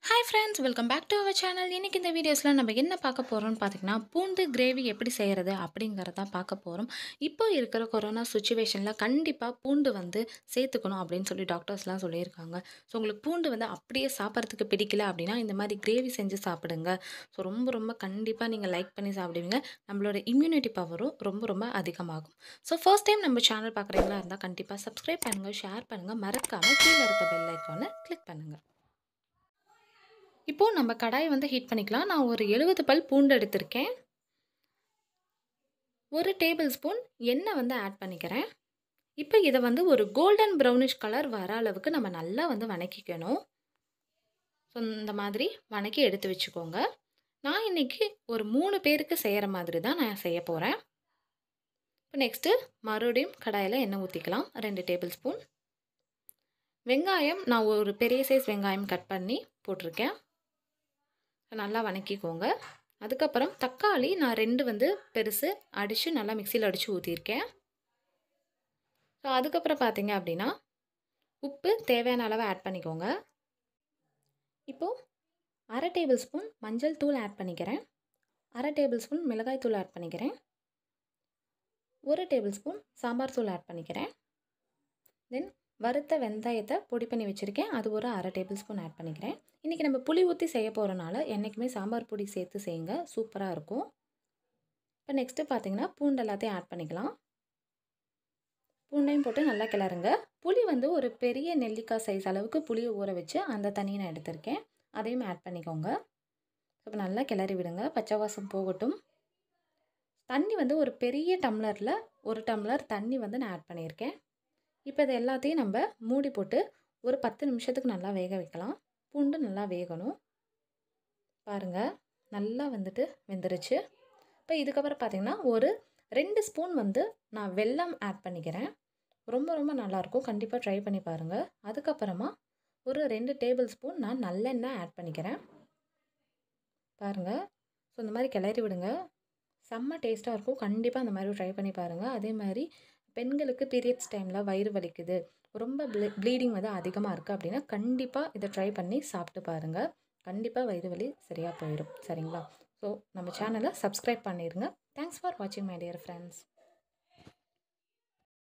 hi friends welcome back to our channel இன்றைக்கி இந்த வீடியோஸில் நம்ம என்ன பார்க்க போகிறோம்னு பார்த்தீங்கன்னா பூண்டு கிரேவி எப்படி செய்கிறது அப்படிங்கிறத பார்க்க போகிறோம் இப்போ இருக்கிற கொரோனா சுச்சுவேஷனில் கண்டிப்பாக பூண்டு வந்து சேர்த்துக்கணும் அப்படின்னு சொல்லி டாக்டர்ஸ்லாம் சொல்லியிருக்காங்க ஸோ உங்களுக்கு பூண்டு வந்து அப்படியே சாப்பிட்றதுக்கு பிடிக்கல அப்படின்னா இந்த மாதிரி கிரேவி செஞ்சு சாப்பிடுங்க ஸோ ரொம்ப ரொம்ப கண்டிப்பாக நீங்கள் லைக் பண்ணி சாப்பிடுவீங்க நம்மளோட இம்யூனிட்டி பவரும் ரொம்ப ரொம்ப அதிகமாகும் ஸோ ஃபர்ஸ்ட் டைம் நம்ம சேனல் பார்க்குறீங்களா இருந்தால் கண்டிப்பாக சப்ஸ்கிரைப் பண்ணுங்கள் ஷேர் பண்ணுங்கள் மறக்காமல் கீழே இருக்க பெல் ஐக்கானை கிளிக் பண்ணுங்கள் இப்போது நம்ம கடாயை வந்து ஹீட் பண்ணிக்கலாம் நான் ஒரு எழுபது பல் பூண்டு எடுத்திருக்கேன் ஒரு டேபிள் ஸ்பூன் எண்ணெய் வந்து ஆட் பண்ணிக்கிறேன் இப்போ இதை வந்து ஒரு கோல்டன் ப்ரௌனிஷ் கலர் வர அளவுக்கு நம்ம நல்லா வந்து வணக்கிக்கணும் ஸோ இந்த மாதிரி வணக்கி எடுத்து வச்சுக்கோங்க நான் இன்றைக்கி ஒரு மூணு பேருக்கு செய்கிற மாதிரி தான் நான் செய்ய போகிறேன் இப்போ நெக்ஸ்ட்டு மறுபடியும் கடாயில் எண்ணெய் ஊற்றிக்கலாம் ரெண்டு டேபிள் ஸ்பூன் வெங்காயம் நான் ஒரு பெரிய சைஸ் வெங்காயம் கட் பண்ணி போட்டிருக்கேன் நல்லா வணக்கிக்கோங்க அதுக்கப்புறம் தக்காளி நான் ரெண்டு வந்து பெருசு அடித்து நல்லா மிக்சியில் அடித்து ஊற்றிருக்கேன் ஸோ அதுக்கப்புறம் பார்த்தீங்க அப்படின்னா உப்பு தேவையான அளவு ஆட் பண்ணிக்கோங்க இப்போது அரை டேபிள் ஸ்பூன் மஞ்சள் தூள் ஆட் பண்ணிக்கிறேன் அரை டேபிள் ஸ்பூன் மிளகாய் தூள் ஆட் பண்ணிக்கிறேன் ஒரு டேபிள் ஸ்பூன் சாம்பார் தூள் ஆட் பண்ணிக்கிறேன் தென் வறுத்த வெந்தயத்தை பொடி பண்ணி வச்சுருக்கேன் அது ஒரு அரை டேபிள் ஸ்பூன் ஆட் பண்ணிக்கிறேன் இன்றைக்கி நம்ம புளி ஊற்றி செய்ய போகிறனால என்றைக்குமே சாம்பார் பொடி சேர்த்து செய்யுங்க சூப்பராக இருக்கும் இப்போ நெக்ஸ்ட்டு பார்த்தீங்கன்னா பூண்டு எல்லாத்தையும் ஆட் பண்ணிக்கலாம் பூண்டையும் போட்டு நல்லா கிளறுங்க புளி வந்து ஒரு பெரிய நெல்லிக்காய் சைஸ் அளவுக்கு புளியை ஊற வச்சு அந்த தண்ணியை நான் எடுத்திருக்கேன் அதையும் ஆட் பண்ணிக்கோங்க இப்போ நல்லா கிளறி விடுங்க பச்சை வாசம் போகட்டும் தண்ணி வந்து ஒரு பெரிய டம்ளரில் ஒரு டம்ளர் தண்ணி வந்து நான் ஆட் பண்ணியிருக்கேன் இப்போ இது எல்லாத்தையும் நம்ம மூடி போட்டு ஒரு பத்து நிமிஷத்துக்கு நல்லா வேக வைக்கலாம் பூண்டு நல்லா வேகணும் பாருங்கள் நல்லா வந்துட்டு வெந்துருச்சு இப்போ இதுக்கப்புறம் பார்த்திங்கன்னா ஒரு ரெண்டு ஸ்பூன் வந்து நான் வெல்லம் ஆட் பண்ணிக்கிறேன் ரொம்ப ரொம்ப நல்லாயிருக்கும் கண்டிப்பாக ட்ரை பண்ணி பாருங்கள் அதுக்கப்புறமா ஒரு ரெண்டு டேபிள் ஸ்பூன் நான் நல்லெண்ணெய் ஆட் பண்ணிக்கிறேன் பாருங்கள் ஸோ இந்த மாதிரி கிளறி விடுங்க செம்ம டேஸ்ட்டாக இருக்கும் கண்டிப்பாக அந்த மாதிரி ட்ரை பண்ணி பாருங்கள் அதே மாதிரி பெண்களுக்கு பீரியட்ஸ் டைமில் வயிறு வலிக்குது ரொம்ப ப்ளீ ப்ளீடிங் வந்து அதிகமாக இருக்குது அப்படின்னா கண்டிப்பாக இதை ட்ரை பண்ணி சாப்பிட்டு பாருங்கள் கண்டிப்பாக வயிறு வலி சரியாக போயிடும் சரிங்களா ஸோ நம்ம சேனலை சப்ஸ்கிரைப் பண்ணிடுங்க தேங்க்ஸ் ஃபார் வாட்சிங் மை டியர் ஃப்ரெண்ட்ஸ்